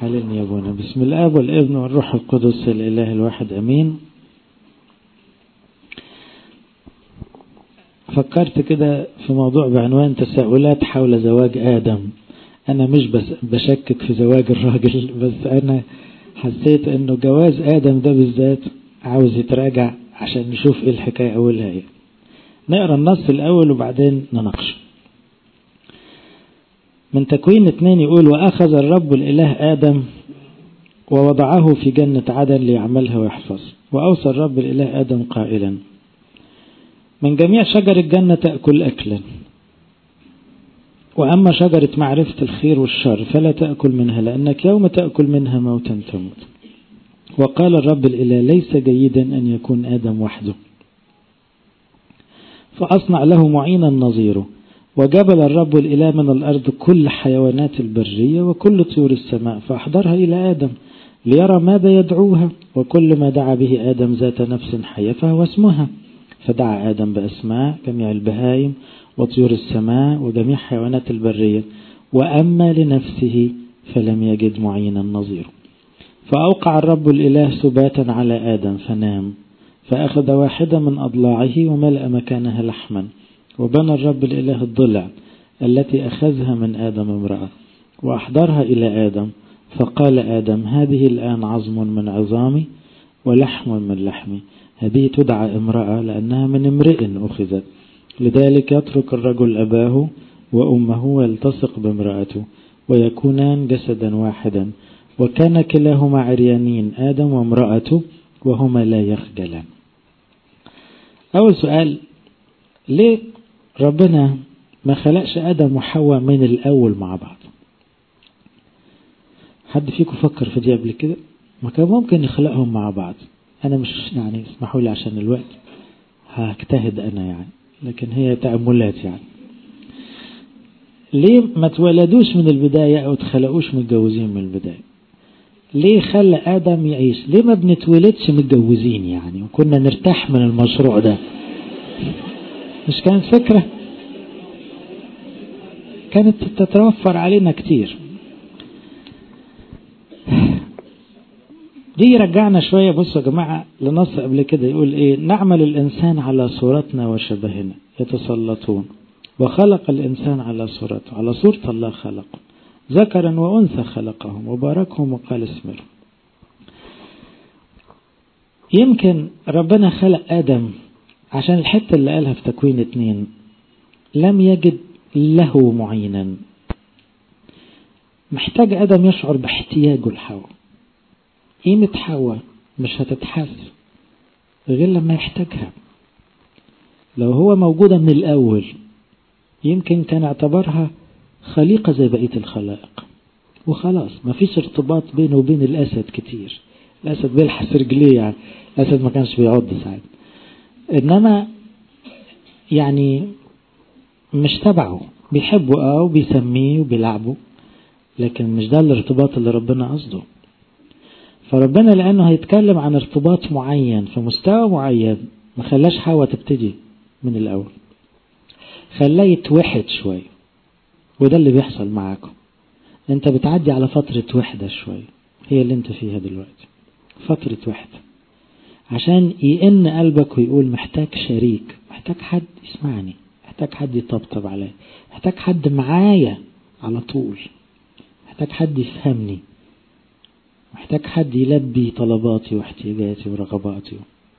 حللني يا ابونا بسم الاب والابن والروح القدس الاله الواحد امين فكرت كده في موضوع بعنوان تساؤلات حول زواج ادم انا مش بس بشكك في زواج الراجل بس انا حسيت انه جواز ادم ده بالذات عاوز يتراجع عشان نشوف ايه الحكايه اولها ايه نقرا النص الاول وبعدين نناقشه من تكوين اثنين يقول وأخذ الرب الإله آدم ووضعه في جنة عدن ليعملها ويحفظ وأوصى الرب الإله آدم قائلا من جميع شجر الجنة تأكل أكلا وأما شجرة معرفة الخير والشر فلا تأكل منها لأنك يوم تأكل منها موتا تموت وقال الرب الإله ليس جيدا أن يكون آدم وحده فأصنع له معينا نظيره وجبل الرب الإله من الأرض كل حيوانات البرية وكل طيور السماء فأحضرها إلى آدم ليرى ماذا يدعوها وكل ما دعا به آدم ذات نفس حية فهو اسمها فدعا آدم بأسماء جميع البهائم وطيور السماء وجميع حيوانات البرية وأما لنفسه فلم يجد معينا نظيره فأوقع الرب الإله سباتا على آدم فنام فأخذ واحدة من أضلاعه وملأ مكانها لحما وبنى الرب الإله الضلع التي أخذها من آدم امرأة وأحضرها إلى آدم فقال آدم هذه الآن عظم من عظامي ولحم من لحمي هذه تدعى امرأة لأنها من امرئ أخذت لذلك يترك الرجل أباه وأمه ويلتصق بامرأته ويكونان جسدا واحدا وكان كلاهما عريانين آدم وامرأته وهما لا يخجلان أول سؤال ليه ربنا ما خلقش آدم وحواء من الأول مع بعض حد فيكم فكر في دي قبل كده ما كان ممكن يخلقهم مع بعض أنا مش يعني اسمحوا لي عشان الوقت هجتهد أنا يعني لكن هي تأملات يعني ليه ما تولدوش من البداية أو تخلقوش متجوزين من البداية ليه خلى آدم يعيش ليه ما بنتولدش متجوزين يعني وكنا نرتاح من المشروع ده مش كانت فكرة كانت تتوفر علينا كتير دي رجعنا شوية بصوا يا جماعة لنص قبل كده يقول ايه نعمل الإنسان على صورتنا وشبهنا يتسلطون وخلق الإنسان على صورته على صورة الله خلقه ذكرا وأنثى خلقهم وباركهم وقال اسمروا يمكن ربنا خلق آدم عشان الحتة اللي قالها في تكوين اتنين لم يجد له معينا محتاج آدم يشعر باحتياجه لحواء قيمة حواء مش هتتحس غير لما يحتاجها لو هو موجودة من الأول يمكن كان اعتبرها خليقة زي بقية الخلائق وخلاص مفيش ارتباط بينه وبين الأسد كتير الأسد بيلحس رجليه يعني الأسد ما كانش بيعض ساعات إنما يعني مش تبعه بيحبه اه وبيسميه وبيلعبه لكن مش ده الارتباط اللي ربنا قصده فربنا لأنه هيتكلم عن ارتباط معين في مستوى معين ما خلاش حواء تبتدي من الأول خلاه يتوحد شوية وده اللي بيحصل معاكم انت بتعدي على فترة وحدة شوية هي اللي انت فيها دلوقتي فترة وحدة عشان يئن قلبك ويقول محتاج شريك محتاج حد يسمعني محتاج حد يطبطب عليا محتاج حد معايا على طول محتاج حد يفهمني محتاج حد يلبي طلباتي واحتياجاتي ورغباتي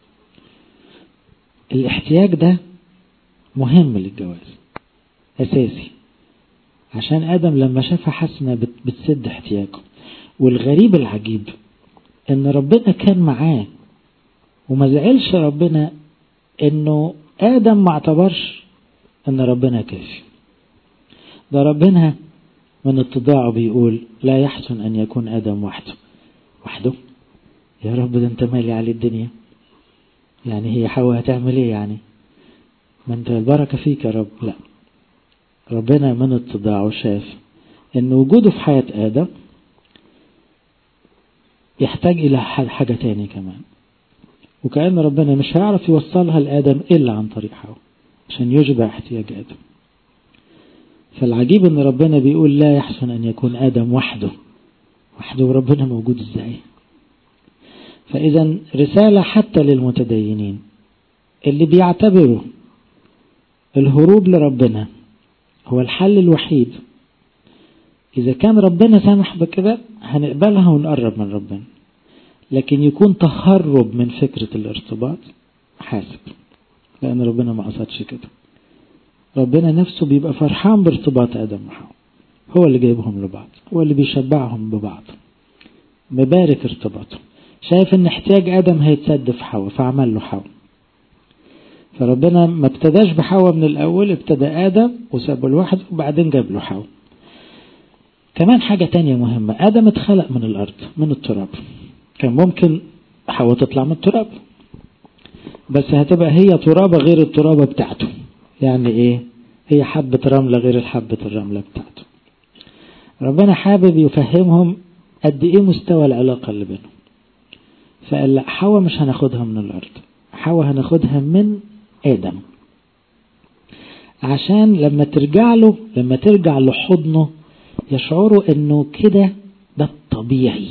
الاحتياج ده مهم للجواز أساسي عشان آدم لما شافها حسنة بتسد احتياجه والغريب العجيب ان ربنا كان معاه وما زعلش ربنا انه آدم ما اعتبرش ان ربنا كافي ده ربنا من اتضاعه بيقول لا يحسن ان يكون آدم وحده وحده يا رب ده انت مالي على الدنيا يعني هي حواء هتعمل ايه يعني ما انت البركة فيك يا رب لا ربنا من اتضاعه شاف ان وجوده في حياة آدم يحتاج إلى حاجة تاني كمان وكأن ربنا مش هيعرف يوصلها لآدم إلا عن طريق حواء عشان يشبع احتياج آدم فالعجيب ان ربنا بيقول لا يحسن ان يكون آدم وحده وحده وربنا موجود ازاي فإذا رسالة حتى للمتدينين اللي بيعتبروا الهروب لربنا هو الحل الوحيد إذا كان ربنا سامح بكده هنقبلها ونقرب من ربنا لكن يكون تهرب من فكرة الارتباط حاسب لأن ربنا ما قصدش كده ربنا نفسه بيبقى فرحان بارتباط آدم وحواء هو اللي جايبهم لبعض هو اللي بيشبعهم ببعض مبارك ارتباطهم شايف ان احتياج آدم هيتسد في حواء فعمل له حواء فربنا ما ابتداش بحواء من الأول ابتدى آدم وسابه لوحده وبعدين جاب له حواء كمان حاجة تانية مهمة آدم اتخلق من الأرض من التراب كان ممكن حواء تطلع من التراب بس هتبقى هي ترابة غير الترابة بتاعته يعني ايه هي حبة رملة غير الحبة الرملة بتاعته ربنا حابب يفهمهم قد ايه مستوى العلاقة اللي بينهم فقال لا حواء مش هناخدها من الأرض حواء هناخدها من آدم عشان لما ترجع له لما ترجع لحضنه يشعروا انه كده ده الطبيعي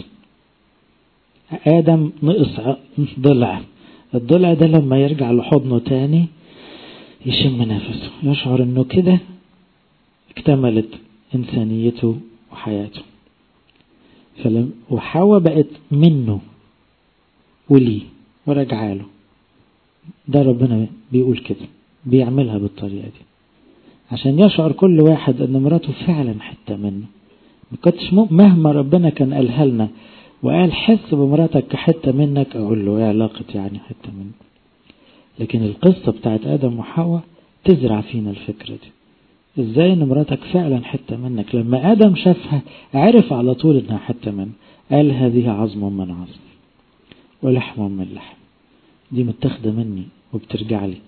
آدم نقص ضلع الضلع ده لما يرجع لحضنه تاني يشم نفسه يشعر انه كده اكتملت انسانيته وحياته فلم وحواء بقت منه وليه ورجع له ده ربنا بيقول كده بيعملها بالطريقة دي عشان يشعر كل واحد ان مراته فعلا حتة منه ما كنتش مهما ربنا كان قالها لنا وقال حس بمراتك كحتة منك اقول له ايه علاقة يعني حتة منك لكن القصة بتاعت ادم وحواء تزرع فينا الفكرة دي ازاي ان مراتك فعلا حتة منك لما ادم شافها عرف على طول انها حتة منه قال هذه عظم من عظم ولحم من لحم دي متاخدة مني وبترجع لي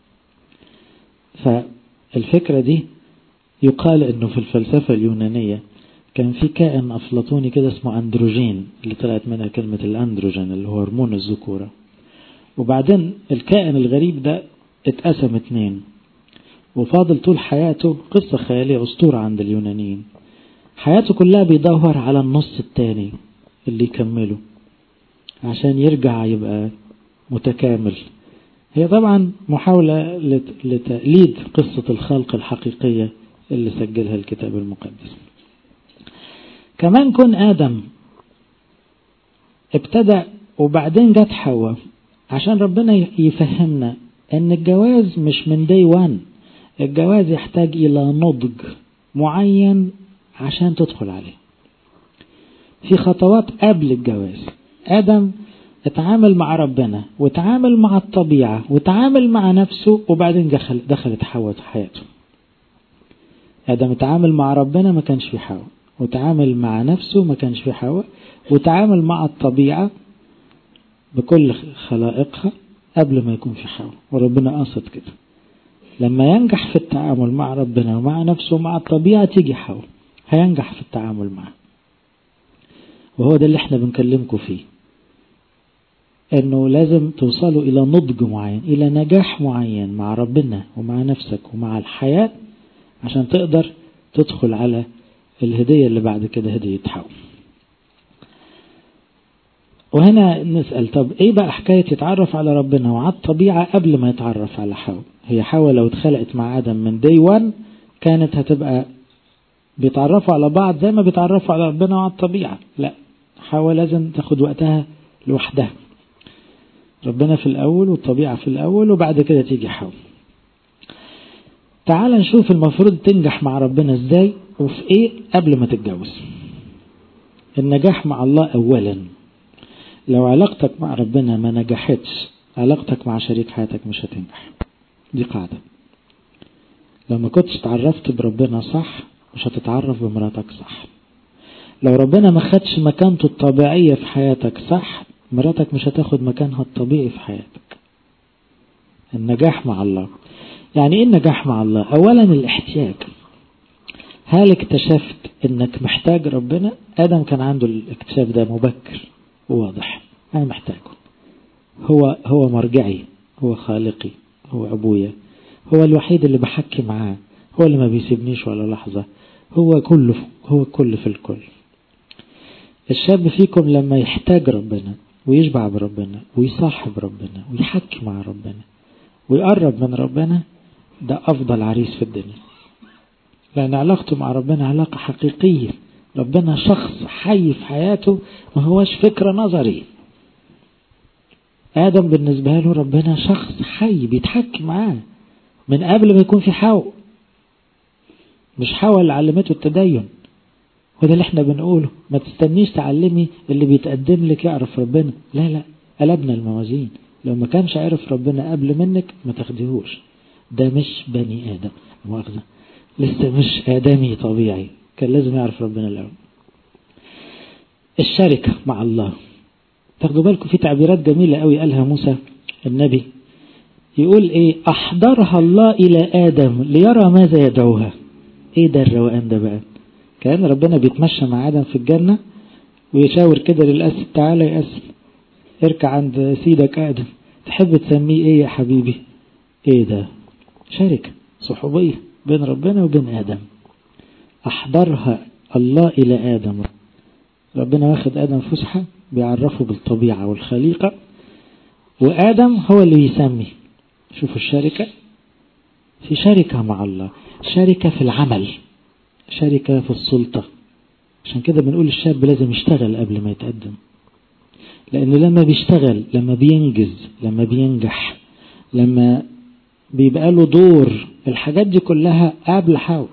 فالفكرة دي يقال انه في الفلسفة اليونانية كان في كائن افلاطوني كده اسمه اندروجين اللي طلعت منها كلمة الاندروجين اللي هو هرمون الذكورة وبعدين الكائن الغريب ده اتقسم اتنين وفاضل طول حياته قصة خيالية أسطورة عند اليونانيين حياته كلها بيدور على النص التاني اللي يكمله عشان يرجع يبقى متكامل هي طبعا محاولة لتقليد قصة الخلق الحقيقية اللي سجلها الكتاب المقدس كمان كون آدم ابتدى وبعدين جت حواء عشان ربنا يفهمنا ان الجواز مش من دي وان الجواز يحتاج الى نضج معين عشان تدخل عليه في خطوات قبل الجواز آدم اتعامل مع ربنا وتعامل مع الطبيعة وتعامل مع نفسه وبعدين دخل دخلت حواء في حياته آدم اتعامل مع ربنا ما كانش في حواء وتعامل مع نفسه ما كانش في حواء وتعامل مع الطبيعة بكل خلائقها قبل ما يكون في حواء وربنا قصد كده لما ينجح في التعامل مع ربنا ومع نفسه ومع الطبيعة تيجي حواء هينجح في التعامل معه وهو ده اللي احنا بنكلمكم فيه انه لازم توصلوا الى نضج معين الى نجاح معين مع ربنا ومع نفسك ومع الحياة عشان تقدر تدخل على الهدية اللي بعد كده هدية حواء وهنا نسأل طب ايه بقى حكاية يتعرف على ربنا وعلى الطبيعة قبل ما يتعرف على حواء هي حواء لو اتخلقت مع آدم من دي 1 كانت هتبقى بيتعرفوا على بعض زي ما بيتعرفوا على ربنا وعلى الطبيعة لا حواء لازم تاخد وقتها لوحدها ربنا في الأول والطبيعة في الأول وبعد كده تيجي حواء تعال نشوف المفروض تنجح مع ربنا ازاي وفي ايه قبل ما تتجوز النجاح مع الله اولا لو علاقتك مع ربنا ما نجحتش علاقتك مع شريك حياتك مش هتنجح دي قاعدة لو ما كنتش تعرفت بربنا صح مش هتتعرف بمراتك صح لو ربنا ما خدش مكانته الطبيعية في حياتك صح مراتك مش هتاخد مكانها الطبيعي في حياتك النجاح مع الله يعني ايه النجاح مع الله اولا الاحتياج هل اكتشفت انك محتاج ربنا ادم كان عنده الاكتشاف ده مبكر وواضح انا محتاجه هو هو مرجعي هو خالقي هو ابويا هو الوحيد اللي بحكي معاه هو اللي ما بيسيبنيش ولا لحظة هو كله هو كل في الكل الشاب فيكم لما يحتاج ربنا ويشبع بربنا ويصاحب ربنا ويحكي مع ربنا ويقرب من ربنا ده أفضل عريس في الدنيا لأن علاقته مع ربنا علاقة حقيقية ربنا شخص حي في حياته ما هوش فكرة نظري آدم بالنسبة له ربنا شخص حي بيتحكي معاه من قبل ما يكون في حاول مش حاول اللي علمته التدين وده اللي احنا بنقوله ما تستنيش تعلمي اللي بيتقدم لك يعرف ربنا لا لا قلبنا الموازين لو ما كانش عارف ربنا قبل منك ما تاخديهوش ده مش بني آدم مؤاخذة لسه مش آدمي طبيعي كان لازم يعرف ربنا الأول الشركة مع الله تاخدوا بالكم في تعبيرات جميلة قوي قالها موسى النبي يقول ايه احضرها الله الى ادم ليرى ماذا يدعوها ايه ده الروقان ده بقى كان ربنا بيتمشى مع ادم في الجنة ويشاور كده للاسد تعالى يا اسد اركع عند سيدك ادم تحب تسميه ايه يا حبيبي ايه ده شركة صحوبية بين ربنا وبين ادم احضرها الله الى ادم ربنا واخد ادم فسحة بيعرفه بالطبيعة والخليقة وآدم هو اللي يسمي شوفوا الشركة في شركة مع الله شركة في العمل شركة في السلطة عشان كده بنقول الشاب لازم يشتغل قبل ما يتقدم لأنه لما بيشتغل لما بينجز لما بينجح لما بيبقى له دور الحاجات دي كلها قبل حاول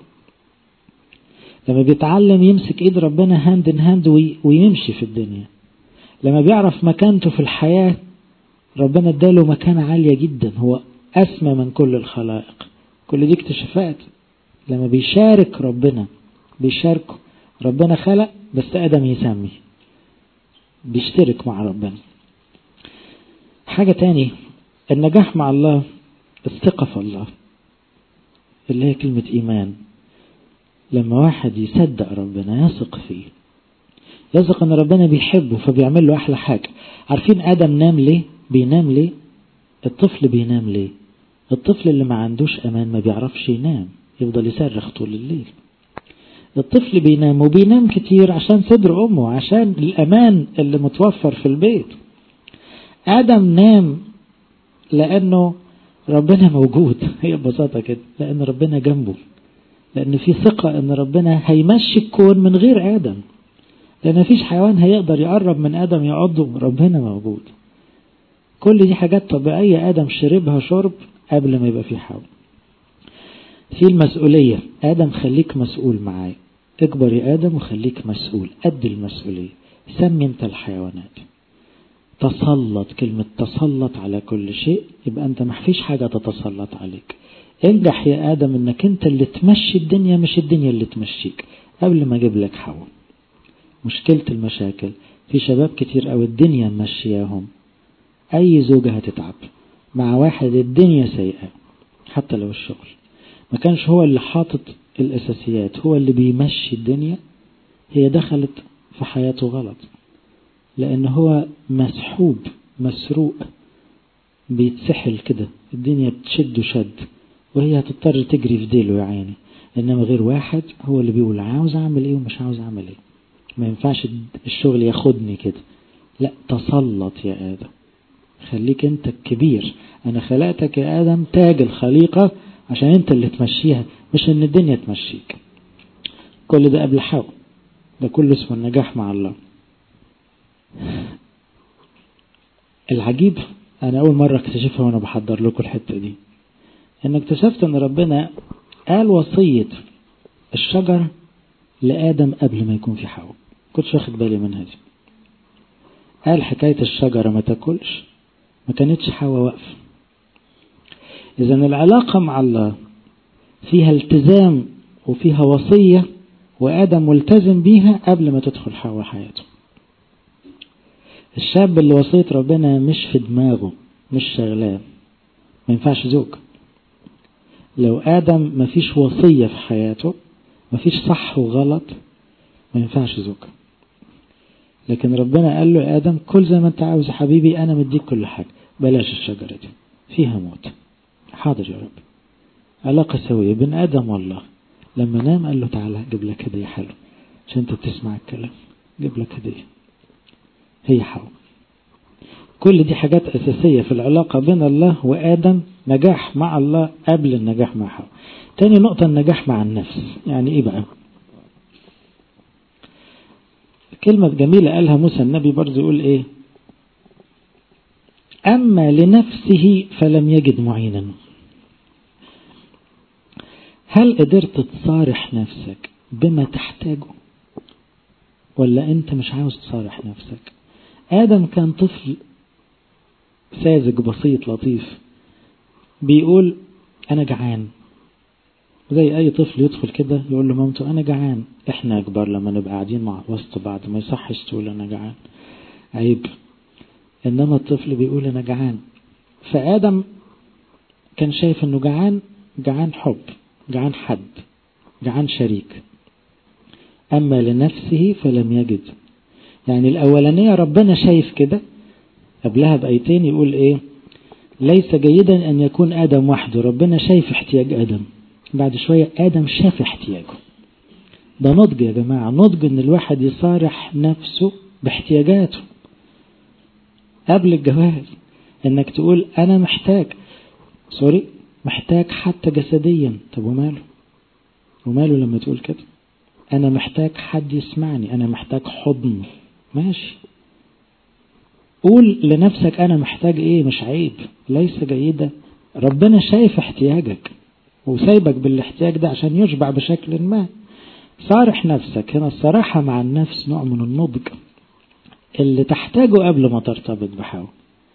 لما بيتعلم يمسك ايد ربنا هاند ان هاند ويمشي في الدنيا لما بيعرف مكانته في الحياة ربنا اداله مكانة عالية جدا هو أسمى من كل الخلائق كل دي اكتشافات لما بيشارك ربنا بيشاركه ربنا خلق بس آدم يسمي بيشترك مع ربنا حاجة تاني النجاح مع الله الثقة في الله اللي هي كلمة إيمان لما واحد يصدق ربنا يثق فيه يثق ان ربنا بيحبه فبيعمل له احلى حاجة عارفين ادم نام ليه بينام ليه الطفل بينام ليه الطفل اللي ما عندوش امان ما بيعرفش ينام يفضل يصرخ طول الليل الطفل بينام وبينام كتير عشان صدر امه عشان الامان اللي متوفر في البيت ادم نام لانه ربنا موجود هي ببساطة كده لان ربنا جنبه لان في ثقة ان ربنا هيمشي الكون من غير ادم لأن مفيش حيوان هيقدر يقرب من آدم يعضه ربنا موجود كل دي حاجات طبيعية آدم شربها شرب قبل ما يبقى في حول في المسؤولية آدم خليك مسؤول معايا اكبر يا آدم وخليك مسؤول قد المسؤولية سمي انت الحيوانات تسلط كلمة تسلط على كل شيء يبقى انت محفيش حاجة تتسلط عليك انجح يا آدم انك انت اللي تمشي الدنيا مش الدنيا اللي تمشيك قبل ما اجيب لك حول مشكلة المشاكل في شباب كتير أو الدنيا ممشياهم أي زوجة هتتعب مع واحد الدنيا سيئة حتى لو الشغل ما كانش هو اللي حاطط الأساسيات هو اللي بيمشي الدنيا هي دخلت في حياته غلط لأن هو مسحوب مسروق بيتسحل كده الدنيا بتشد شد وهي هتضطر تجري في ديله يا عيني إنما غير واحد هو اللي بيقول عاوز أعمل إيه ومش عاوز أعمل إيه ما ينفعش الشغل ياخدني كده لا تسلط يا آدم خليك انت الكبير انا خلقتك يا آدم تاج الخليقة عشان انت اللي تمشيها مش ان الدنيا تمشيك كل ده قبل حول ده كله اسمه النجاح مع الله العجيب انا اول مرة اكتشفها وانا بحضر لكم الحتة دي ان اكتشفت ان ربنا قال وصية الشجر لآدم قبل ما يكون في حواء كنتش واخد بالي من هذه قال حكاية الشجرة ما تاكلش ما كانتش حواء واقفة إذا العلاقة مع الله فيها التزام وفيها وصية وآدم ملتزم بيها قبل ما تدخل حواء حياته الشاب اللي وصية ربنا مش في دماغه مش شغلان ما ينفعش زوج لو آدم ما فيش وصية في حياته ما فيش صح وغلط ما ينفعش زوج لكن ربنا قال له يا آدم كل زي ما انت عاوز يا حبيبي أنا مديك كل حاجة بلاش الشجرة دي فيها موت حاضر يا رب علاقة سوية بين آدم والله لما نام قال له تعالى أجيب لك هدية حلوة عشان انت بتسمع الكلام جيب لك هدية هي حواء كل دي حاجات أساسية في العلاقة بين الله وآدم نجاح مع الله قبل النجاح مع حواء تاني نقطة النجاح مع النفس يعني ايه بقى كلمة جميلة قالها موسى النبي برضه يقول ايه أما لنفسه فلم يجد معينا هل قدرت تصارح نفسك بما تحتاجه ولا انت مش عاوز تصارح نفسك آدم كان طفل ساذج بسيط لطيف بيقول أنا جعان زي أي طفل يدخل كده يقول له مامته أنا جعان إحنا كبار لما نبقى قاعدين مع وسط بعض ما يصحش تقول أنا جعان عيب إنما الطفل بيقول أنا جعان فآدم كان شايف إنه جعان جعان حب جعان حد جعان شريك أما لنفسه فلم يجد يعني الأولانية ربنا شايف كده قبلها بأيتين يقول إيه ليس جيدا أن يكون آدم وحده ربنا شايف احتياج آدم بعد شوية آدم شاف احتياجه ده نضج يا جماعة نضج أن الواحد يصارح نفسه باحتياجاته قبل الجواز أنك تقول أنا محتاج سوري محتاج حتى جسديا طب وماله وماله لما تقول كده أنا محتاج حد يسمعني أنا محتاج حضن ماشي قول لنفسك أنا محتاج إيه مش عيب ليس جيدة ربنا شايف احتياجك وسايبك بالاحتياج ده عشان يشبع بشكل ما صارح نفسك هنا الصراحة مع النفس نوع من النضج اللي تحتاجه قبل ما ترتبط بحاول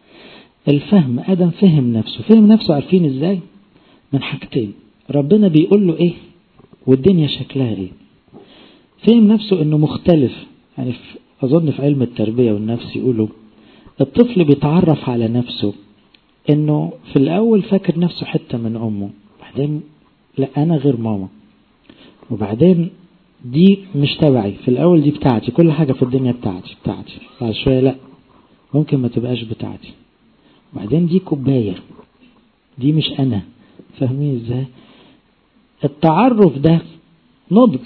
الفهم آدم فهم نفسه فهم نفسه عارفين ازاي من حاجتين ربنا بيقول له ايه والدنيا شكلها ايه فهم نفسه انه مختلف يعني في اظن في علم التربية والنفس يقولوا الطفل بيتعرف على نفسه انه في الاول فاكر نفسه حتة من امه بعدين لا انا غير ماما وبعدين دي مش تبعي في الاول دي بتاعتي كل حاجة في الدنيا بتاعتي بتاعتي بعد شوية لا ممكن ما تبقاش بتاعتي وبعدين دي كوباية دي مش انا فاهمين ازاي التعرف ده نضج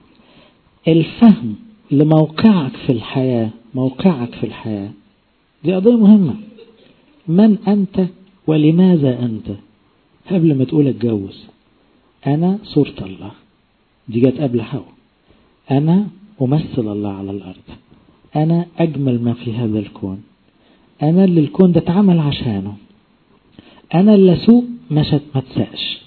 الفهم لموقعك في الحياة موقعك في الحياة دي قضية مهمة من أنت ولماذا أنت قبل ما تقول اتجوز أنا صورة الله دي جت قبل حواء أنا أمثل الله على الأرض أنا أجمل ما في هذا الكون أنا اللي الكون ده اتعمل عشانه أنا اللي أسوق مشت ما تساش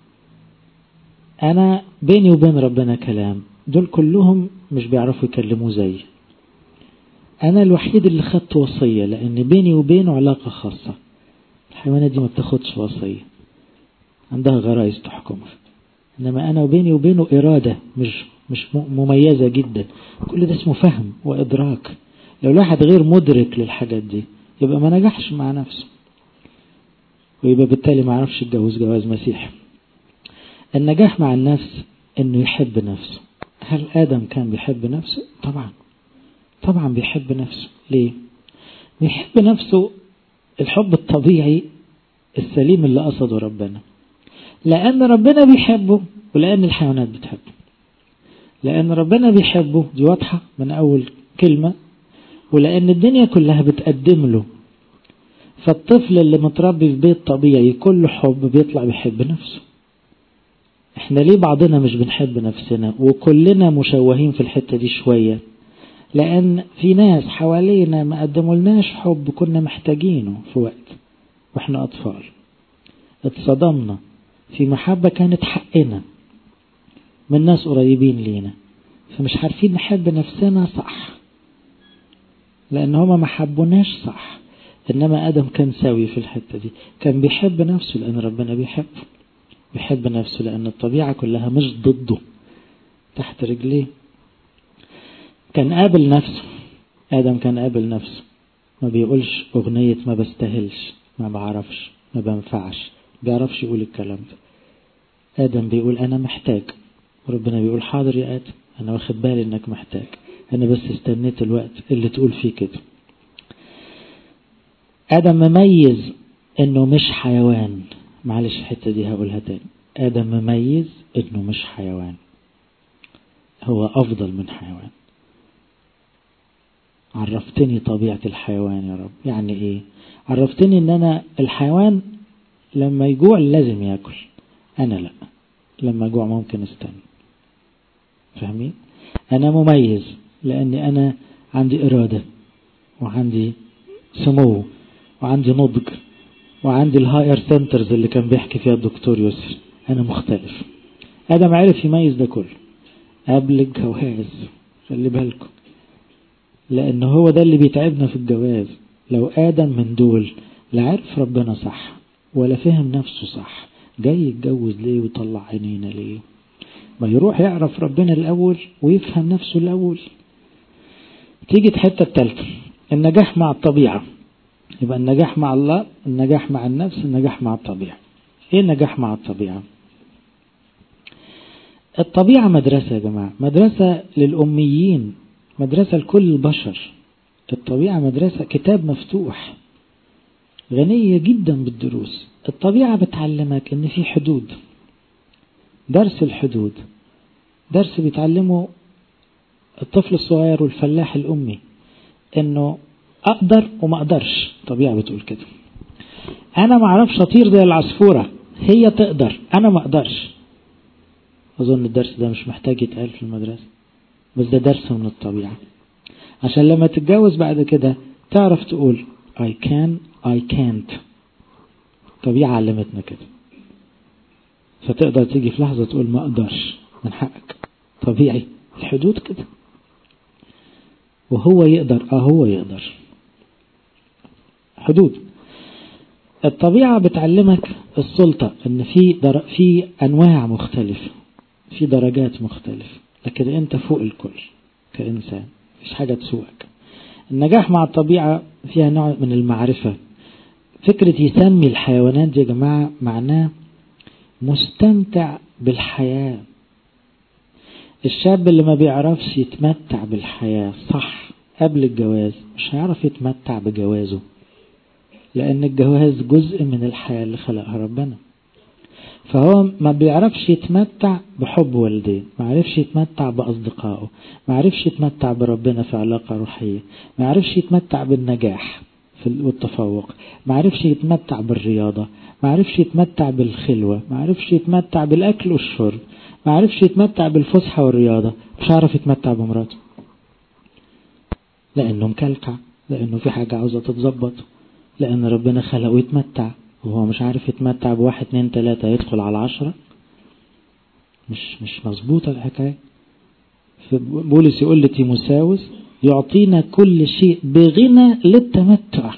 أنا بيني وبين ربنا كلام دول كلهم مش بيعرفوا يكلموا زي أنا الوحيد اللي خدت وصية لأن بيني وبينه علاقة خاصة الحيوانات دي ما بتاخدش وصية عندها غرائز تحكمها إنما أنا وبيني وبينه إرادة مش مش مميزة جدا كل ده اسمه فهم وإدراك لو الواحد غير مدرك للحاجات دي يبقى ما نجحش مع نفسه ويبقى بالتالي ما عرفش يتجوز جواز مسيحي النجاح مع النفس انه يحب نفسه هل ادم كان بيحب نفسه طبعا طبعا بيحب نفسه ليه بيحب نفسه الحب الطبيعي السليم اللي قصده ربنا لان ربنا بيحبه ولان الحيوانات بتحبه لان ربنا بيحبه دي واضحة من اول كلمة ولان الدنيا كلها بتقدم له فالطفل اللي متربي في بيت طبيعي كله حب بيطلع بيحب نفسه احنا ليه بعضنا مش بنحب نفسنا وكلنا مشوهين في الحتة دي شوية لان في ناس حوالينا ما قدمولناش حب كنا محتاجينه في وقت واحنا اطفال اتصدمنا في محبة كانت حقنا من ناس قريبين لينا فمش عارفين نحب نفسنا صح لان هما ما حبوناش صح انما ادم كان سوي في الحتة دي كان بيحب نفسه لان ربنا بيحبه بيحب نفسه لأن الطبيعة كلها مش ضده تحت رجليه كان قابل نفسه آدم كان قابل نفسه ما بيقولش أغنية ما بستاهلش ما بعرفش ما بنفعش بيعرفش يقول الكلام ده آدم بيقول أنا محتاج وربنا بيقول حاضر يا آدم أنا واخد بالي إنك محتاج أنا بس استنيت الوقت اللي تقول فيه كده آدم مميز إنه مش حيوان معلش الحتة دي هقولها تاني آدم مميز إنه مش حيوان هو أفضل من حيوان عرفتني طبيعة الحيوان يا رب يعني ايه عرفتني ان انا الحيوان لما يجوع لازم ياكل انا لا لما اجوع ممكن استنى فاهمين انا مميز لاني انا عندي ارادة وعندي سمو وعندي نضج وعندي الهاير سنترز اللي كان بيحكي فيها الدكتور يسر انا مختلف ادم عرف يميز ده كله قبل الجواز خلي بالكم لان هو ده اللي بيتعبنا في الجواز لو ادم من دول لا عرف ربنا صح ولا فهم نفسه صح جاي يتجوز ليه ويطلع عينينا ليه ما يروح يعرف ربنا الاول ويفهم نفسه الاول تيجي الحته الثالثه النجاح مع الطبيعه يبقى النجاح مع الله النجاح مع النفس النجاح مع الطبيعه ايه النجاح مع الطبيعه الطبيعة مدرسة يا جماعة مدرسة للأميين مدرسة لكل البشر الطبيعة مدرسة كتاب مفتوح غنية جدا بالدروس الطبيعة بتعلمك ان في حدود درس الحدود درس بيتعلمه الطفل الصغير والفلاح الأمي انه اقدر وما اقدرش الطبيعة بتقول كده انا ما اعرفش اطير زي العصفورة هي تقدر انا ما اقدرش أظن الدرس ده مش محتاج يتقال في المدرسة بس ده درس من الطبيعة عشان لما تتجوز بعد كده تعرف تقول I can I can't الطبيعة علمتنا كده فتقدر تيجي في لحظة تقول ما أقدرش من حقك طبيعي الحدود كده وهو يقدر اه هو يقدر حدود الطبيعة بتعلمك السلطة ان في در... في انواع مختلفة في درجات مختلفة لكن انت فوق الكل كإنسان مفيش حاجة تسوقك النجاح مع الطبيعة فيها نوع من المعرفة فكرة يسمي الحيوانات دي يا جماعة معناه مستمتع بالحياة الشاب اللي ما بيعرفش يتمتع بالحياة صح قبل الجواز مش هيعرف يتمتع بجوازه لأن الجواز جزء من الحياة اللي خلقها ربنا فهو ما بيعرفش يتمتع بحب والديه ما عرفش يتمتع بأصدقائه ما عرفش يتمتع بربنا في علاقة روحية ما عرفش يتمتع بالنجاح والتفوق ما عرفش يتمتع بالرياضة ما عرفش يتمتع بالخلوة ما عرفش يتمتع بالأكل والشرب ما عرفش يتمتع بالفسحة والرياضة مش عارف يتمتع بمراته لأنه مكلكع لأنه في حاجة عاوزة تتظبط لأن ربنا خلقه يتمتع وهو مش عارف يتمتع بواحد اتنين تلاتة يدخل على عشرة مش مش مظبوطة الحكاية بولس يقول لتيموساوس يعطينا كل شيء بغنى للتمتع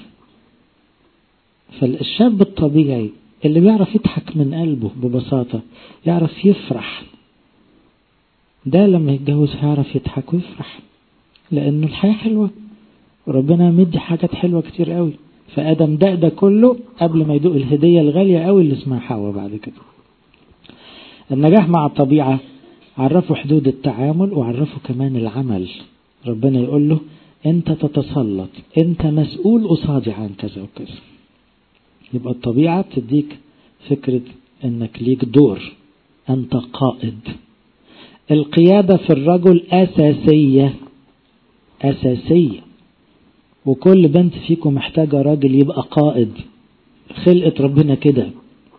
فالشاب الطبيعي اللي بيعرف يضحك من قلبه ببساطة يعرف يفرح ده لما يتجوز هيعرف يضحك ويفرح لأنه الحياة حلوة وربنا مدي حاجات حلوة كتير قوي فآدم دق ده كله قبل ما يدوق الهدية الغالية قوي اللي اسمها حواء بعد كده النجاح مع الطبيعة عرفوا حدود التعامل وعرفوا كمان العمل ربنا يقول له انت تتسلط انت مسؤول قصادي عن كذا وكذا يبقى الطبيعة تديك فكرة انك ليك دور انت قائد القيادة في الرجل أساسية أساسية وكل بنت فيكم محتاجة راجل يبقى قائد خلقة ربنا كده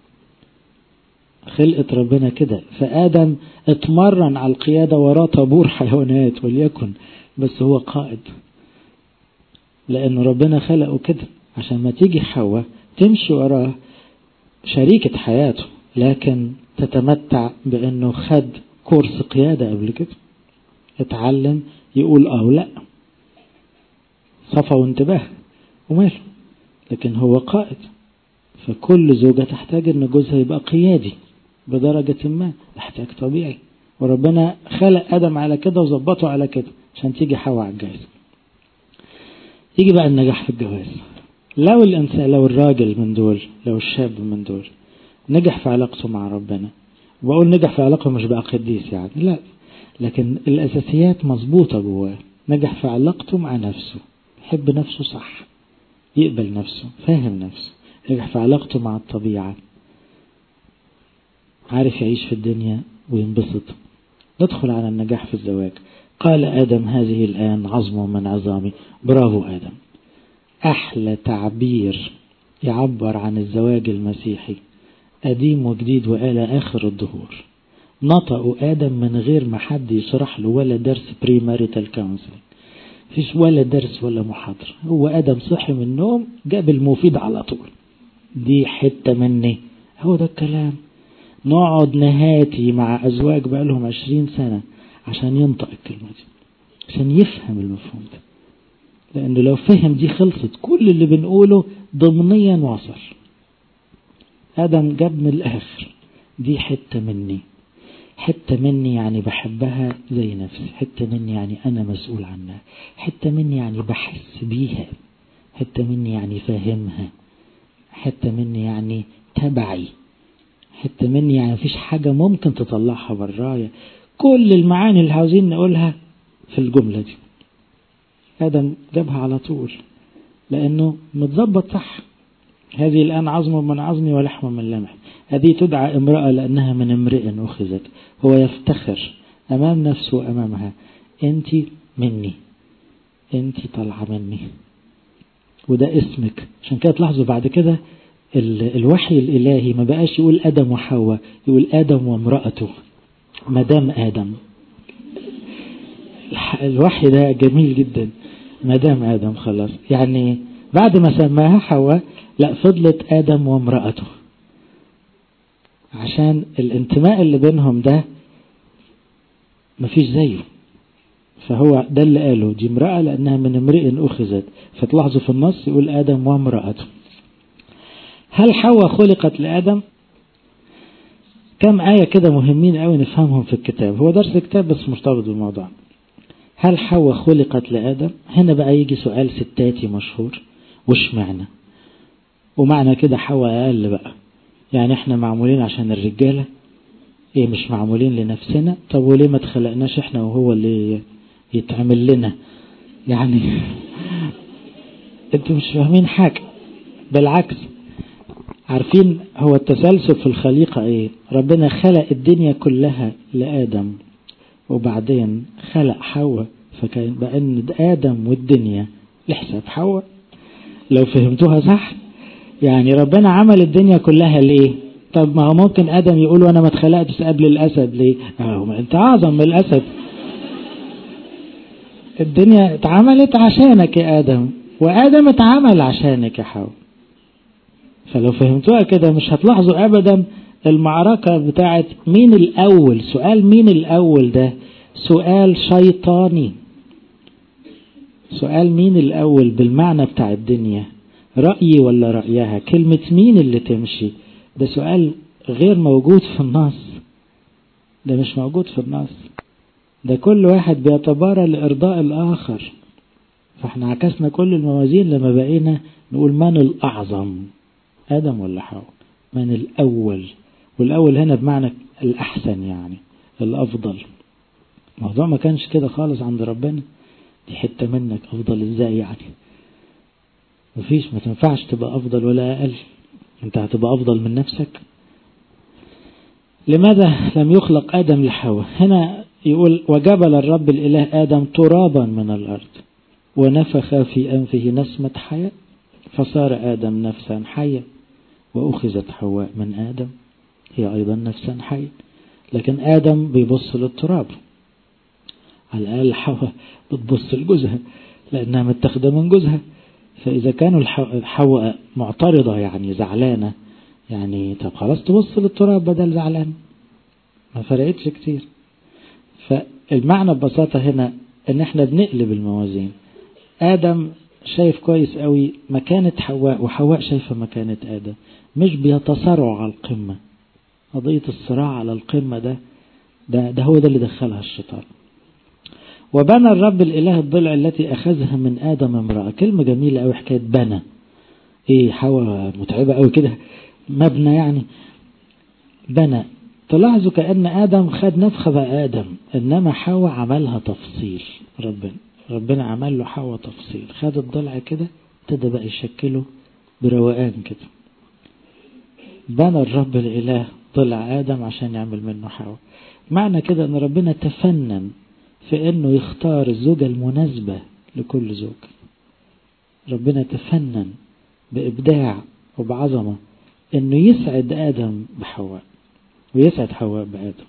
خلقة ربنا كده فآدم اتمرن على القيادة وراه طابور حيوانات وليكن بس هو قائد لأن ربنا خلقه كده عشان ما تيجي حواء تمشي وراه شريكة حياته لكن تتمتع بأنه خد كورس قيادة قبل كده اتعلم يقول اه لا صفا وانتباه وماله لكن هو قائد فكل زوجة تحتاج ان جوزها يبقى قيادي بدرجة ما احتياج طبيعي وربنا خلق ادم على كده وظبطه على كده عشان تيجي حواء على الجواز يجي بقى النجاح في الجواز لو الانسان لو الراجل من دول لو الشاب من دول نجح في علاقته مع ربنا بقول نجح في علاقته مش بقى قديس يعني لا لكن الاساسيات مظبوطة جواه نجح في علاقته مع نفسه يحب نفسه صح يقبل نفسه فاهم نفسه نجح في علاقته مع الطبيعة عارف يعيش في الدنيا وينبسط ندخل على النجاح في الزواج قال آدم هذه الآن عظم من عظامي برافو آدم أحلى تعبير يعبر عن الزواج المسيحي قديم وجديد وآلى آخر الظهور نطقوا آدم من غير ما حد يشرح له ولا درس بري ماريتال كونسلنج فيش ولا درس ولا محاضرة هو آدم صحي من النوم جاب المفيد على طول دي حتة مني هو ده الكلام نقعد نهاتي مع أزواج بقالهم عشرين سنة عشان ينطق الكلمة دي عشان يفهم المفهوم ده لأنه لو فهم دي خلصت كل اللي بنقوله ضمنيا وصل آدم جاب من الآخر دي حتة مني حتة مني يعني بحبها زي نفسي حتة مني يعني أنا مسؤول عنها حتة مني يعني بحس بيها حتة مني يعني فاهمها حتة مني يعني تبعي حتة مني يعني مفيش حاجة ممكن تطلعها برايا كل المعاني اللي عاوزين نقولها في الجملة دي آدم جابها على طول لأنه متظبط صح هذه الآن عظم من عظمي ولحم من لمح هذه تدعى امرأة لأنها من امرئ أخذت هو يفتخر أمام نفسه وأمامها أنت مني أنت طالعة مني وده اسمك عشان كده تلاحظوا بعد كده الوحي الإلهي ما بقاش يقول آدم وحواء يقول آدم وامرأته مدام آدم الوحي ده جميل جدا مدام آدم خلاص يعني بعد ما سماها حواء لا فضلت آدم وامرأته عشان الانتماء اللي بينهم ده مفيش زيه فهو ده اللي قاله دي امرأة لأنها من امرئ أخذت فتلاحظوا في النص يقول آدم وامرأته هل حواء خلقت لآدم كم آية كده مهمين قوي نفهمهم في الكتاب هو درس كتاب بس مرتبط بالموضوع هل حواء خلقت لآدم هنا بقى يجي سؤال ستاتي مشهور وش معنى ومعنى كده حواء أقل بقى يعني احنا معمولين عشان الرجالة ايه مش معمولين لنفسنا طب وليه ما تخلقناش احنا وهو اللي يتعمل لنا يعني انتوا مش فاهمين حاجة بالعكس عارفين هو التسلسل في الخليقة ايه ربنا خلق الدنيا كلها لآدم وبعدين خلق حواء فكان بقى ان آدم والدنيا لحساب حواء لو فهمتوها صح يعني ربنا عمل الدنيا كلها ليه طب ما هو ممكن ادم يقول وانا ما اتخلقتش قبل الاسد ليه اه انت اعظم من الاسد الدنيا اتعملت عشانك يا ادم وادم اتعمل عشانك يا حواء فلو فهمتوها كده مش هتلاحظوا ابدا المعركة بتاعت مين الاول سؤال مين الاول ده سؤال شيطاني سؤال مين الاول بالمعنى بتاع الدنيا رأيي ولا رأيها كلمة مين اللي تمشي ده سؤال غير موجود في النص ده مش موجود في النص ده كل واحد بيتبارى لإرضاء الآخر فاحنا عكسنا كل الموازين لما بقينا نقول من الأعظم آدم ولا حواء من الأول والأول هنا بمعنى الأحسن يعني الأفضل الموضوع ما كانش كده خالص عند ربنا دي حتة منك أفضل إزاي يعني مفيش ما تنفعش تبقى أفضل ولا أقل أنت هتبقى أفضل من نفسك لماذا لم يخلق آدم لحواء هنا يقول وجبل الرب الإله آدم ترابا من الأرض ونفخ في أنفه نسمة حياة فصار آدم نفسا حية وأخذت حواء من آدم هي أيضا نفسا حية لكن آدم بيبص للتراب على الأقل حواء بتبص لجوزها لأنها متاخدة من جوزها فإذا كانوا حواء معترضة يعني زعلانة يعني طب خلاص تبص للتراب بدل زعلان ما فرقتش كتير فالمعنى ببساطة هنا ان احنا بنقلب الموازين آدم شايف كويس قوي مكانة حواء وحواء شايفة مكانة آدم مش بيتصارعوا على القمة قضية الصراع على القمة ده ده, ده هو ده اللي دخلها الشيطان وبنى الرب الإله الضلع التي أخذها من آدم امرأة كلمة جميلة أوي حكاية بنى إيه حواء متعبة أوي كده مبنى يعني بنى تلاحظوا كأن آدم خد نفخة بقى آدم إنما حواء عملها تفصيل ربنا ربنا عمل له حواء تفصيل خد الضلع كده ابتدى بقى يشكله بروقان كده بنى الرب الإله ضلع آدم عشان يعمل منه حواء معنى كده أن ربنا تفنن في انه يختار الزوجة المناسبة لكل زوج ربنا تفنن بإبداع وبعظمة انه يسعد آدم بحواء ويسعد حواء بآدم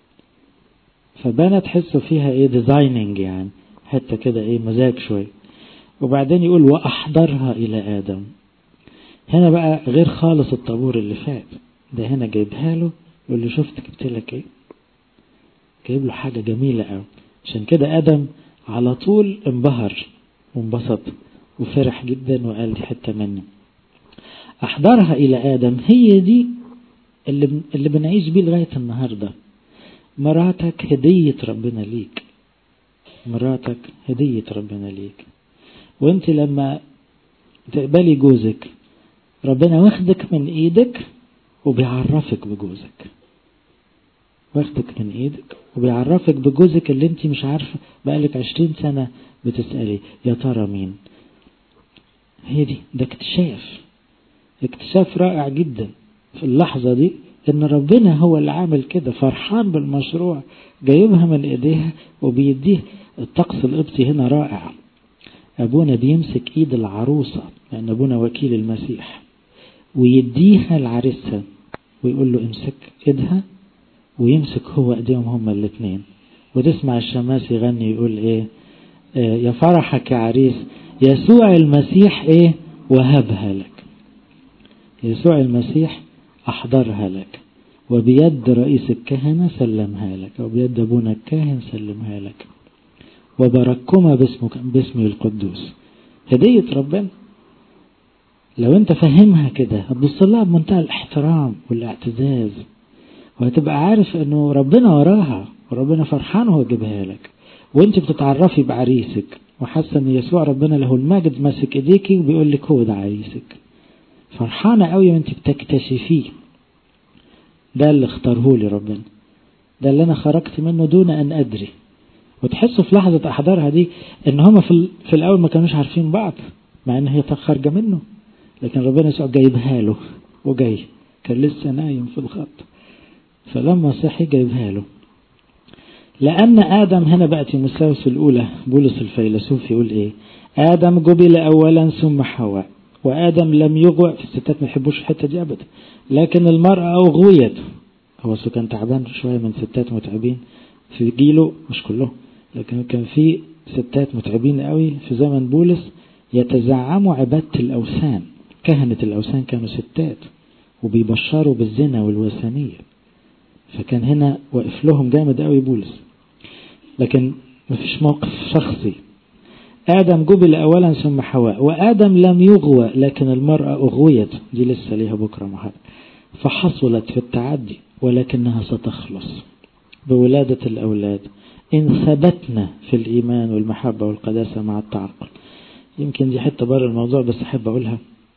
فبنا تحسوا فيها ايه ديزايننج يعني حتى كده ايه مزاج شوية وبعدين يقول وأحضرها إلى آدم هنا بقى غير خالص الطابور اللي فات ده هنا جايبها له يقول له شفت جبت لك ايه جايب له حاجة جميلة قوي عشان كده آدم على طول انبهر وانبسط وفرح جدا وقال دي حتة مني أحضرها إلى آدم هي دي اللي, اللي بنعيش بيه لغاية النهاردة مراتك هدية ربنا ليك مراتك هدية ربنا ليك وانت لما تقبلي جوزك ربنا واخدك من ايدك وبيعرفك بجوزك واخدك من ايدك وبيعرفك بجوزك اللي انت مش عارفه بقالك عشرين سنة بتسألي يا ترى مين هي دي ده اكتشاف اكتشاف رائع جدا في اللحظة دي ان ربنا هو اللي عامل كده فرحان بالمشروع جايبها من ايديها وبيديه الطقس القبطي هنا رائع ابونا بيمسك ايد العروسة لان ابونا وكيل المسيح ويديها لعريسها ويقول له امسك ايدها ويمسك هو ايديهم هما الاثنين وتسمع الشماس يغني يقول ايه آه يا فرحك يا عريس يسوع المسيح ايه وهبها لك يسوع المسيح احضرها لك وبيد رئيس الكهنة سلمها لك وبيد ابونا الكاهن سلمها لك وبارككما باسمك باسمه القدوس هدية ربنا لو انت فاهمها كده هتبص لها بمنتهى الاحترام والاعتزاز وهتبقى عارف انه ربنا وراها وربنا فرحان وهو جابها لك وانت بتتعرفي بعريسك وحاسه ان يسوع ربنا له المجد ماسك ايديكي وبيقول لك هو ده عريسك فرحانه قوي وانت بتكتشفيه ده اللي اختاره لي ربنا ده اللي انا خرجت منه دون ان ادري وتحسوا في لحظة أحضارها دي إن هما في, في الأول ما كانوش عارفين بعض مع إن هي خارجة منه لكن ربنا يسوع جايبها له وجاي كان لسه نايم في الخط فلما صحي جايبها له لأن آدم هنا بقت تيموساوس الأولى بولس الفيلسوف يقول إيه آدم جبل أولا ثم حواء وآدم لم يغوى في الستات ما يحبوش الحتة دي أبدا لكن المرأة أغويت هو كان تعبان شوية من ستات متعبين في جيله مش كلهم لكن كان في ستات متعبين قوي في زمن بولس يتزعموا عبادة الأوثان كهنة الأوثان كانوا ستات وبيبشروا بالزنا والوثنية فكان هنا واقف لهم جامد قوي بولس لكن مفيش موقف شخصي آدم جبل أولا ثم حواء وآدم لم يغوى لكن المرأة أغويت دي لسه ليها بكرة محل فحصلت في التعدي ولكنها ستخلص بولادة الأولاد إن ثبتنا في الإيمان والمحبة والقداسة مع التعقل يمكن دي حتة بره الموضوع بس أحب أقولها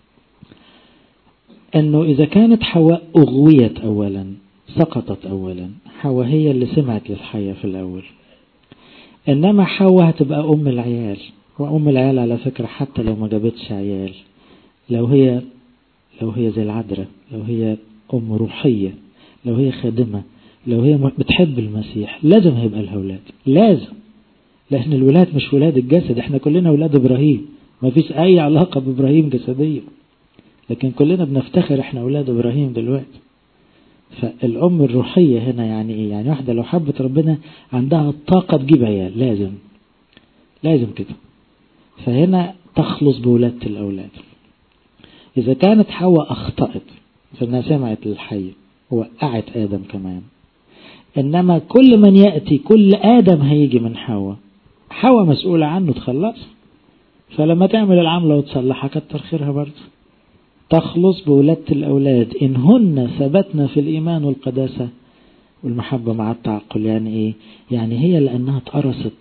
أنه إذا كانت حواء أغويت أولا سقطت أولا حواء هي اللي سمعت للحياة في الأول إنما حواء هتبقى أم العيال وأم العيال على فكرة حتى لو ما جابتش عيال لو هي لو هي زي العذراء لو هي أم روحية لو هي خادمة لو هي بتحب المسيح لازم هيبقى لها ولاد لازم لأن الولاد مش ولاد الجسد احنا كلنا ولاد إبراهيم ما فيش أي علاقة بإبراهيم جسدية لكن كلنا بنفتخر احنا أولاد إبراهيم دلوقتي فالأم الروحية هنا يعني إيه يعني واحدة لو حبت ربنا عندها الطاقة تجيب عيال لازم لازم كده فهنا تخلص بولادة الأولاد إذا كانت حواء أخطأت فإنها سمعت للحي وقعت آدم كمان إنما كل من يأتي كل آدم هيجي من حواء حواء مسؤولة عنه تخلص فلما تعمل العملة وتصلحها كتر خيرها برضه تخلص بولادة الأولاد إن هن ثبتنا في الإيمان والقداسة والمحبة مع التعقل يعني إيه يعني هي لأنها اتقرصت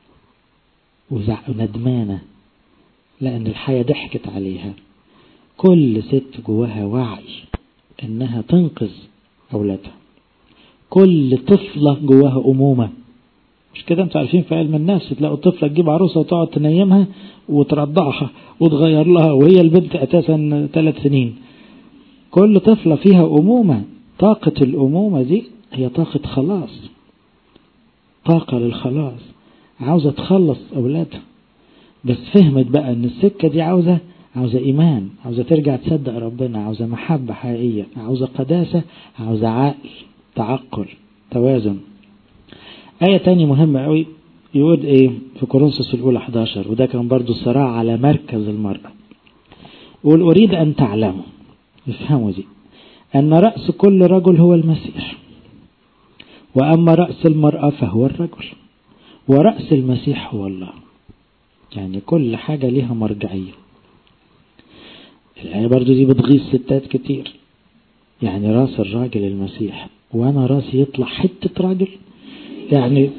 وندمانة لأن الحياة ضحكت عليها كل ست جواها وعي إنها تنقذ أولادها كل طفلة جواها أمومة مش كده انتوا عارفين في علم النفس تلاقوا طفلة تجيب عروسة وتقعد تنيمها وترضعها وتغير لها وهي البنت أساسا ثلاث سنين كل طفلة فيها أمومة طاقة الأمومة دي هي طاقة خلاص طاقة للخلاص عاوزة تخلص أولادها بس فهمت بقى ان السكة دي عاوزة عاوزة إيمان عاوزة ترجع تصدق ربنا عاوزة محبة حقيقية عاوزة قداسة عاوزة عقل تعقل توازن آية تانية مهمة قوي يقول ايه في كورنثوس الأولى 11 وده كان برضو صراع على مركز المرأة يقول أريد أن تعلموا افهموا دي أن رأس كل رجل هو المسيح وأما رأس المرأة فهو الرجل ورأس المسيح هو الله يعني كل حاجة ليها مرجعية الآية برضو دي بتغيظ ستات كتير يعني راس الراجل المسيح وأنا راسي يطلع حتة راجل يعني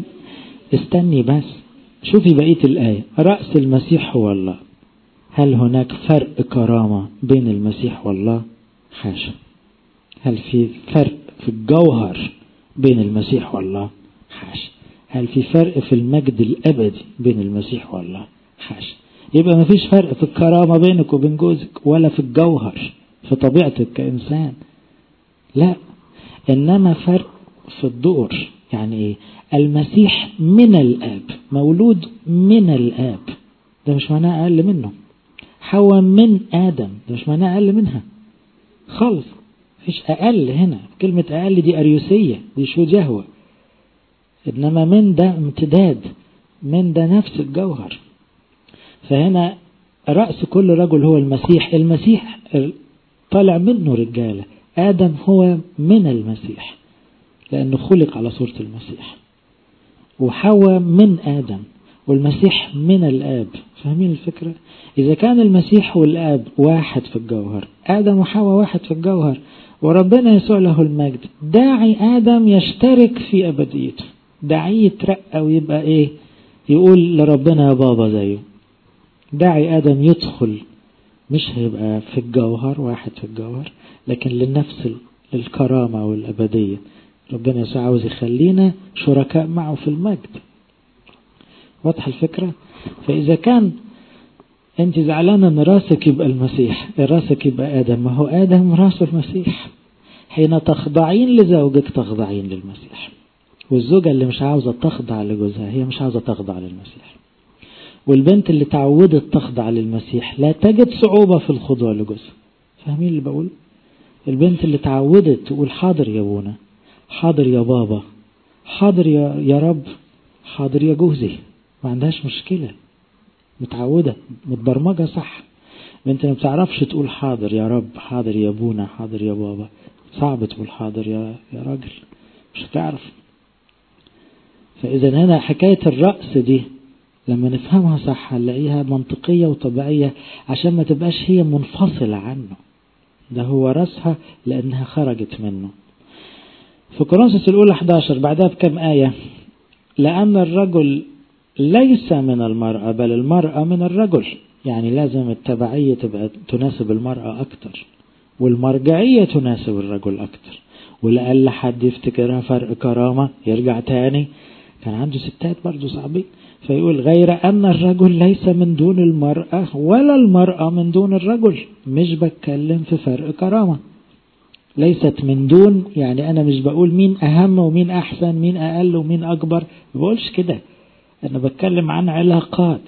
استني بس شوفي بقية الآية رأس المسيح هو الله هل هناك فرق كرامة بين المسيح والله حاشا هل في فرق في الجوهر بين المسيح والله حاشا هل في فرق في المجد الأبدي بين المسيح والله حاشا يبقى ما فيش فرق في الكرامة بينك وبين جوزك ولا في الجوهر في طبيعتك كإنسان لا إنما فرق في الدور يعني إيه المسيح من الآب مولود من الآب ده مش معناه أقل منه حواء من آدم ده مش معناه أقل منها خالص مفيش أقل هنا كلمة أقل دي أريوسية دي شو جهوة إنما من ده امتداد من ده نفس الجوهر فهنا رأس كل رجل هو المسيح المسيح طالع منه رجالة آدم هو من المسيح لأنه خلق على صورة المسيح وحواء من آدم والمسيح من الآب فاهمين الفكرة إذا كان المسيح والآب واحد في الجوهر آدم وحواء واحد في الجوهر وربنا يسوع له المجد داعي آدم يشترك في أبديته داعي يترقى ويبقى إيه يقول لربنا يا بابا زيه داعي آدم يدخل مش هيبقى في الجوهر واحد في الجوهر لكن للنفس الكرامة والأبدية ربنا يسوع عاوز يخلينا شركاء معه في المجد واضحة الفكرة فإذا كان أنت زعلانة أن راسك يبقى المسيح راسك يبقى آدم ما هو آدم راس المسيح حين تخضعين لزوجك تخضعين للمسيح والزوجة اللي مش عاوزة تخضع لجوزها هي مش عاوزة تخضع للمسيح والبنت اللي تعودت تخضع للمسيح لا تجد صعوبة في الخضوع لجوزها فاهمين اللي بقول البنت اللي تعودت تقول حاضر يا ابونا حاضر يا بابا حاضر يا, يا رب حاضر يا جوزي ما عندهاش مشكلة متعودة متبرمجة صح انت ما بتعرفش تقول حاضر يا رب حاضر يا ابونا حاضر يا بابا صعب تقول حاضر يا يا راجل مش هتعرف فاذا هنا حكاية الرأس دي لما نفهمها صح هنلاقيها منطقية وطبيعية عشان ما تبقاش هي منفصلة عنه ده هو رأسها لأنها خرجت منه في كورنثوس الأولى 11 بعدها بكم آية لأن الرجل ليس من المرأة بل المرأة من الرجل يعني لازم التبعية تبقى تناسب المرأة أكتر والمرجعية تناسب الرجل أكتر ولأقل حد يفتكرها فرق كرامة يرجع تاني كان عنده ستات برضه صعبين فيقول غير أن الرجل ليس من دون المرأة ولا المرأة من دون الرجل مش بتكلم في فرق كرامة ليست من دون يعني أنا مش بقول مين أهم ومين أحسن مين أقل ومين أكبر ما بقولش كده أنا بتكلم عن علاقات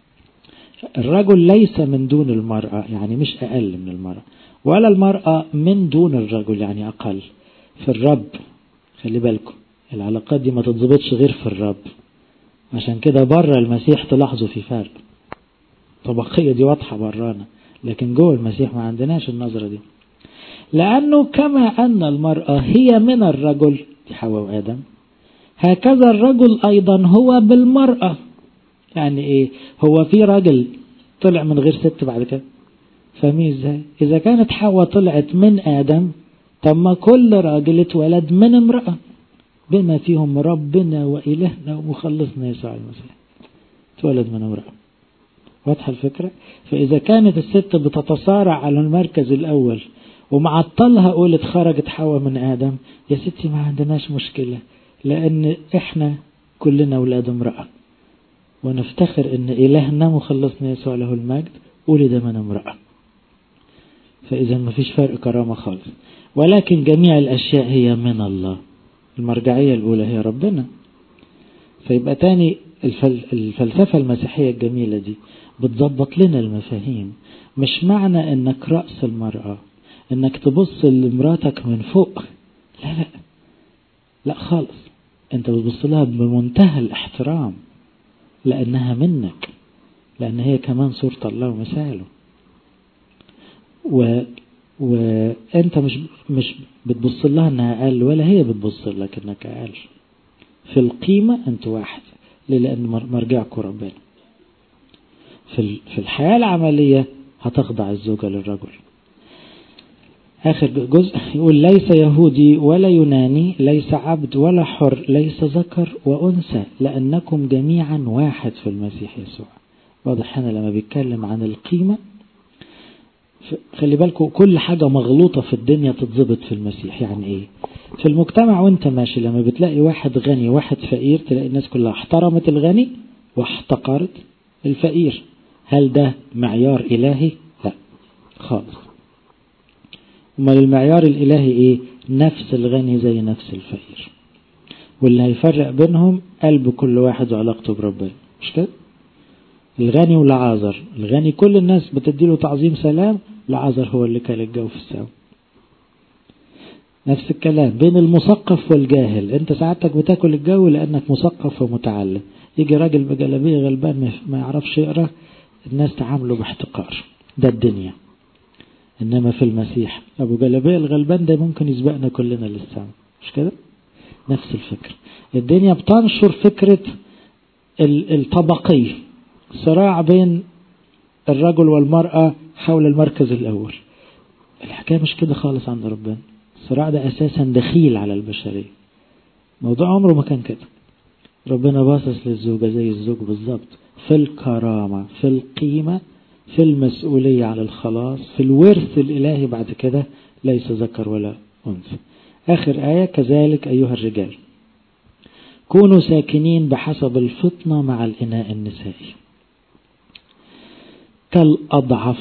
الرجل ليس من دون المرأة يعني مش أقل من المرأة ولا المرأة من دون الرجل يعني أقل في الرب خلي بالكم العلاقات دي ما تتظبطش غير في الرب عشان كده بره المسيح تلاحظوا في فرق طبقية دي واضحة برانا لكن جوه المسيح ما عندناش النظرة دي لأنه كما أن المرأة هي من الرجل دي حواء وآدم هكذا الرجل أيضا هو بالمرأة يعني إيه هو في راجل طلع من غير ست بعد كده فاهمين ازاي إذا كانت حواء طلعت من آدم طب ما كل راجل اتولد من امرأة بما فيهم ربنا وإلهنا ومخلصنا يسوع المسيح اتولد من امرأة واضحة الفكرة فإذا كانت الست بتتصارع على المركز الأول ومعطلها قولت خرجت حواء من آدم يا ستي ما عندناش مشكلة لأن إحنا كلنا أولاد امرأة ونفتخر إن إلهنا مخلصنا يسوع له المجد ولد من امرأة فإذا ما فيش فرق كرامة خالص ولكن جميع الأشياء هي من الله المرجعية الأولى هي ربنا فيبقى تاني الفلسفة المسيحية الجميلة دي بتظبط لنا المفاهيم مش معنى انك رأس المرأة انك تبص لمراتك من فوق لا لا لا خالص انت بتبص لها بمنتهى الاحترام لانها منك لان هي كمان صورة الله ومثاله و وانت مش مش بتبص لها انها اقل ولا هي بتبص لك انك اقل في القيمة انت واحد ليه لان مرجعكم ربنا في في الحياة العملية هتخضع الزوجة للرجل آخر جزء يقول ليس يهودي ولا يوناني ليس عبد ولا حر ليس ذكر وأنثى لأنكم جميعا واحد في المسيح يسوع واضح هنا لما بيتكلم عن القيمة خلي بالكم كل حاجة مغلوطة في الدنيا تتظبط في المسيح يعني ايه في المجتمع وانت ماشي لما بتلاقي واحد غني واحد فقير تلاقي الناس كلها احترمت الغني واحتقرت الفقير هل ده معيار إلهي لا خالص امال المعيار الإلهي ايه نفس الغني زي نفس الفقير واللي هيفرق بينهم قلب كل واحد وعلاقته بربنا مش كده الغني والعازر الغني كل الناس بتديله تعظيم سلام العازر هو اللي كان الجو في السماء نفس الكلام بين المثقف والجاهل انت سعادتك بتاكل الجو لانك مثقف ومتعلم يجي راجل بجلابيه غلبان ما يعرفش يقرا الناس تعامله باحتقار ده الدنيا انما في المسيح ابو جلابيه الغلبان ده ممكن يسبقنا كلنا للسماء مش كده نفس الفكر الدنيا بتنشر فكره الطبقيه صراع بين الرجل والمرأة حول المركز الأول الحكاية مش كده خالص عند ربنا الصراع ده أساسا دخيل على البشرية موضوع عمره ما كان كده ربنا باصص للزوجة زي الزوج بالظبط في الكرامة في القيمة في المسؤولية على الخلاص في الورث الإلهي بعد كده ليس ذكر ولا أنثى آخر آية كذلك أيها الرجال كونوا ساكنين بحسب الفطنة مع الإناء النسائي كالأضعف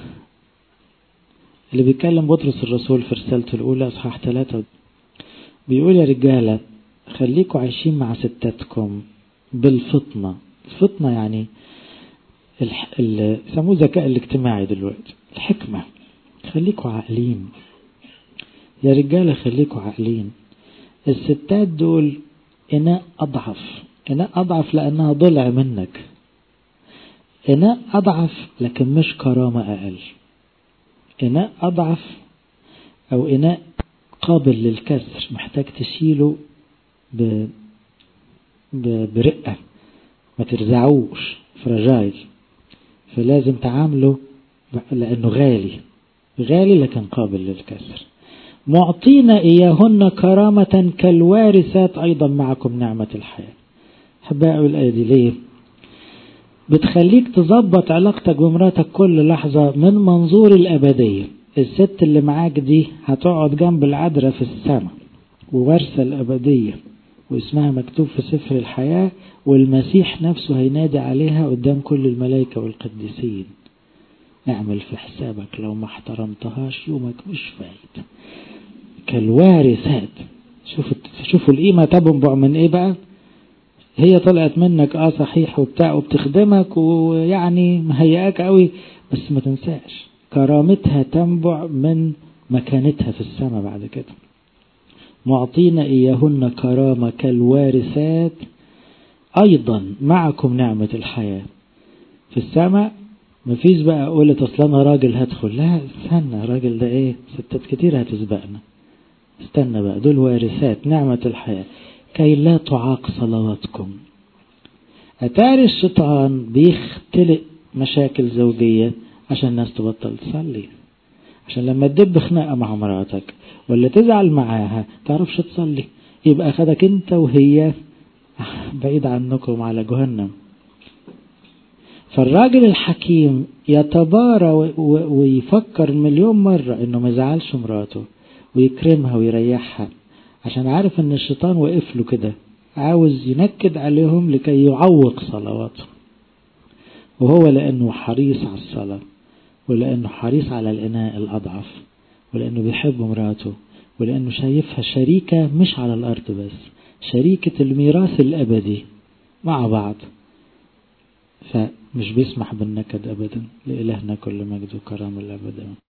اللي بيتكلم بطرس الرسول في رسالته الأولى أصحاح ثلاثة بيقول يا رجالة خليكوا عايشين مع ستاتكم بالفطنة الفطنة يعني يسموه الذكاء الاجتماعي دلوقتي الحكمة خليكوا عاقلين يا رجالة خليكوا عاقلين الستات دول إناء أضعف إناء أضعف لأنها ضلع منك إناء أضعف لكن مش كرامة أقل إناء أضعف أو إناء قابل للكسر محتاج تشيله ب... ب... برقة ما ترزعوش فراجايل فلازم تعامله لأنه غالي غالي لكن قابل للكسر معطينا إياهن كرامة كالوارثات أيضا معكم نعمة الحياة أحب أقول الآية دي ليه بتخليك تظبط علاقتك بمراتك كل لحظة من منظور الأبدية الست اللي معاك دي هتقعد جنب العذراء في السماء وورثة الأبدية واسمها مكتوب في سفر الحياة والمسيح نفسه هينادي عليها قدام كل الملائكة والقديسين اعمل في حسابك لو ما احترمتهاش يومك مش فايد كالوارثات شوفوا شوفوا القيمة تنبع من ايه بقى هي طلعت منك اه صحيح وبتاع وبتخدمك ويعني مهيئاك قوي بس ما تنساش كرامتها تنبع من مكانتها في السماء بعد كده معطينا إياهن كرامة كالوارثات أيضا معكم نعمة الحياة في السماء مفيش بقى قولة أصل أنا راجل هدخل لا استنى راجل ده إيه ستات كتير هتسبقنا استنى بقى دول وارثات نعمة الحياة كي لا تعاق صلواتكم أتاري الشيطان بيختلق مشاكل زوجية عشان الناس تبطل تصلي عشان لما تدب خناقة مع مراتك ولا تزعل معاها تعرفش تصلي يبقى خدك انت وهي بعيد عنكم على جهنم فالراجل الحكيم يتبارى ويفكر مليون مرة انه ما يزعلش مراته ويكرمها ويريحها عشان عارف ان الشيطان وقف له كده عاوز ينكد عليهم لكي يعوق صلواته وهو لانه حريص على الصلاة ولانه حريص على الاناء الاضعف ولانه بيحب مراته ولانه شايفها شريكة مش على الارض بس شريكة الميراث الابدي مع بعض فمش بيسمح بالنكد أبدا لإلهنا كل مجد وكرم الأبد